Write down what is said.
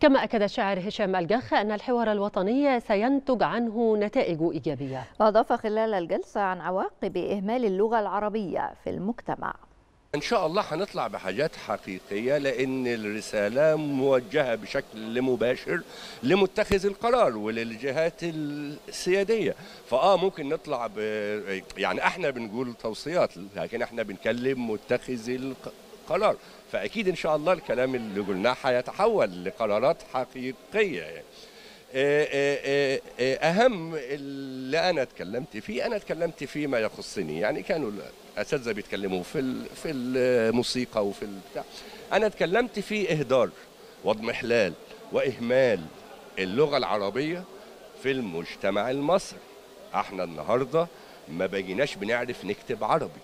كما أكد الشاعر هشام الجخ أن الحوار الوطني سينتج عنه نتائج إيجابية وأضاف خلال الجلسة عن عواقب إهمال اللغة العربية في المجتمع ان شاء الله هنطلع بحاجات حقيقيه لان الرساله موجهه بشكل مباشر لمتخذ القرار وللجهات السياديه فاه ممكن نطلع ب يعني احنا بنقول توصيات لكن احنا بنكلم متخذ القرار فاكيد ان شاء الله الكلام اللي قلناه هيتحول لقرارات حقيقيه يعني. اهم اللي انا اتكلمت فيه انا اتكلمت فيه ما يخصني يعني كانوا الاساتذه بيتكلموا في في الموسيقى وفي البتاع انا اتكلمت في اهدار واضمحلال واهمال اللغه العربيه في المجتمع المصري احنا النهارده ما بقيناش بنعرف نكتب عربي